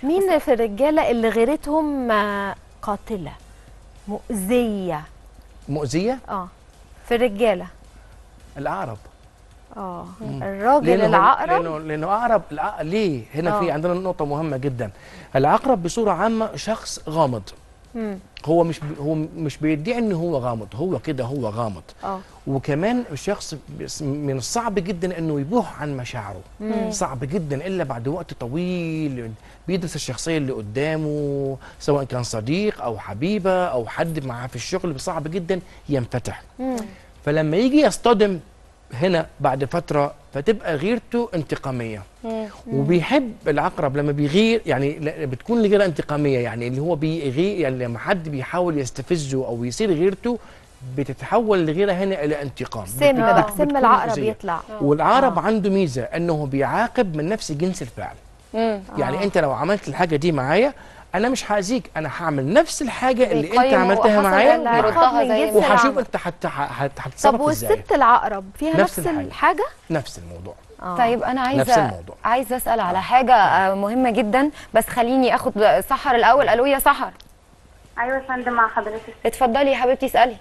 مين في الرجاله اللي غيرتهم آه، قاتله مؤذيه مؤذيه اه في الرجاله العقرب اه الراجل لأنه- العقرب لانه لانه عقرب الع- ليه هنا في آه. عندنا نقطه مهمه جدا العقرب بصوره عامه شخص غامض مم. هو مش بي- هو مش بيدعي ان هو غامض هو كده هو غامض اه وكمان الشخص بس- من الصعب جدا انه يبوح عن مشاعره صعب جدا الا بعد وقت طويل بيدرس الشخصيه اللي قدامه سواء كان صديق او حبيبه او حد معاه في الشغل صعب جدا ينفتح فلما يجي يصطدم هنا بعد فتره فتبقى غيرته انتقاميه وبيحب العقرب لما بيغير يعني لا- بتكون الغيره انتقاميه يعني اللي هو بيغير يعني لما حد بيحاول يستفزه او يصير غيرته بتتحول الغيره هنا الى انتقام سم بت- بقى بت- سم بتكون العقرب مؤذية. يطلع والعقرب آه. عنده ميزه انه بيعاقب من نفس جنس الفعل مم. يعني آه. انت لو عملت الحاجه دي معايا انا مش هاذيك انا هعمل نفس الحاجه اللي انت بيقيم هو عملتها حصل معايا ولا معاك. ردها زي جنس ما وهشوف العقرب. انت هت- هت- طب هتتصرف ازاي والست العقرب فيها نفس نفس الحاجة. الحاجه نفس الموضوع آه. طيب انا نفس عايزه الموضوع. عايزه اسال على حاجه آه، مهمه جدا بس خليني اخد سحر الاول الو يا سحر ايوه يا فندم مع حضرتك اتفضلي يا حبيبتي اسالي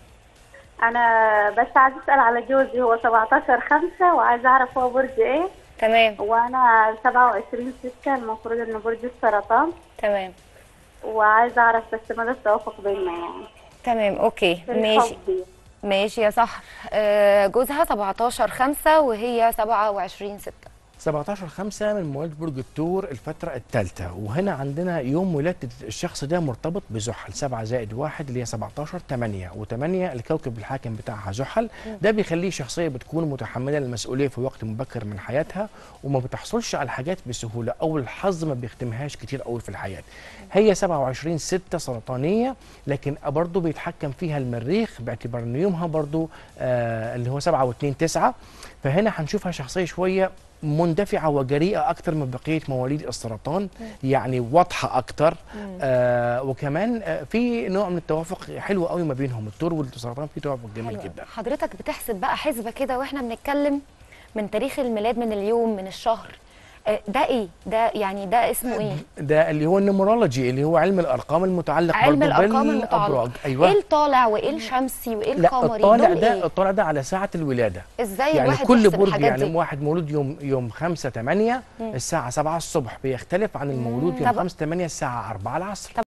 انا بس عايزه اسال على جوزي هو 17 5 وعايزه اعرف هو برج ايه تمام وانا 27 6 المفروض انه برج السرطان تمام وعايزه اعرف بس مدى التوافق بيننا يعني تمام اوكي في ماشي الحب ماشي يا سحر آه، جوزها 17 5 وهي 27 6 17 5 من مواليد برج الثور الفترة الثالثة وهنا عندنا يوم ولادة الشخص ده مرتبط بزحل 7 زائد 1 اللي هي 17 8 و8 الكوكب الحاكم بتاعها زحل ده بيخليه شخصية بتكون متحملة المسؤولية في وقت مبكر من حياتها وما بتحصلش على الحاجات بسهولة أو الحظ ما بيختمهاش كتير قوي في الحياة هي 27 6 سرطانية لكن برضه بيتحكم فيها المريخ باعتبار ان يومها برضه آه اللي هو 7 و2 9 فهنا هنشوفها شخصية شوية مندفعة وجريئة أكتر من بقية مواليد السرطان يعني واضحة أكتر آه وكمان آه في نوع من التوافق حلو قوي ما بينهم الثور والسرطان في توافق جميل حلو. جدا حضرتك بتحسب بقى حسبه كده واحنا بنتكلم من تاريخ الميلاد من اليوم من الشهر آه، ده ايه ده يعني ده اسمه ايه ده اللي هو النمرولوجي اللي هو علم الأرقام المتعلق علم برضه الارقام بالأبراج المتعلقه أيوه ايه الطالع وايه الشمسي وايه لا القمري الطالع دول ده ايه الطالع ده على ساعة الولادة ازاي يعني الواحد كل يحسب برج الحاجات يعني دي واحد مولود يوم يوم 5 8 الساعة 7 الصبح بيختلف عن المولود يوم طب- 5 8 الساعة 4 العصر